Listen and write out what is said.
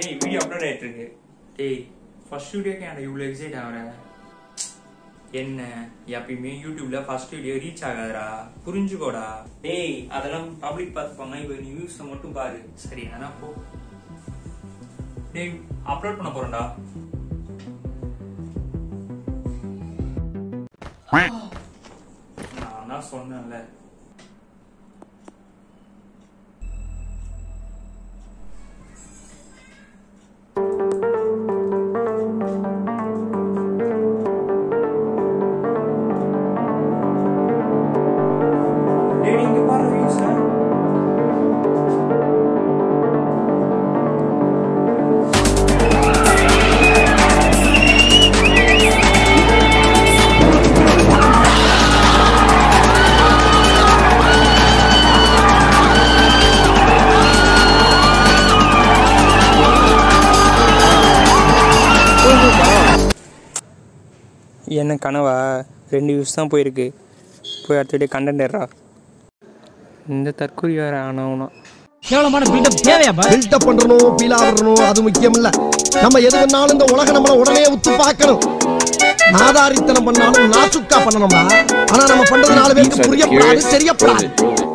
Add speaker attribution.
Speaker 1: டேய் video upload ஆயிட்டு இருக்கு டேய் ஃபர்ஸ்ட் வீடியோக்கு ஏன்டா இவ்வளோ எக்ஸைட் ஆகுற என்ன எப்பயுமே யூடியூப்ல ஃபர்ஸ்ட் வீடியோ ரீச் ஆகாதுடா புரிஞ்சுக்கோடா டேய் அதெல்லாம் பப்ளிக் பார்த்துப்பாங்க இப்போ நீ வியூஸ் மட்டும் பாரு சரி ஆனா போ டேய் அப்லோட் பண்ண போறேன்டா நான் தான் சொன்னேன்ல டேய் நீ இங்க பாரு வியூஸ் என்ன கனவா ரெண்டு வியூஸ் தான் போயிருக்கு போய் அடுத்த வீடியோ கண்டென்ட் ஏறா இந்த தற்கொலை வேற ஆனவனா
Speaker 2: கேவலமான பில்டப் தேவையாப்பா
Speaker 3: பில்டப் பண்றணும் ஃபீல் ஆகணும் அது முக்கியம் இல்ல நம்ம எது பண்ணாலும் இந்த உலகம் நம்மள உடனே உத்து பார்க்கணும் நாதாரித்தனம் பண்ணாலும் நாசுக்கா பண்ணணும்டா ஆனா நம்ம பண்றது நாலு பேருக்கு புரியப்படாது தெரியப்படாது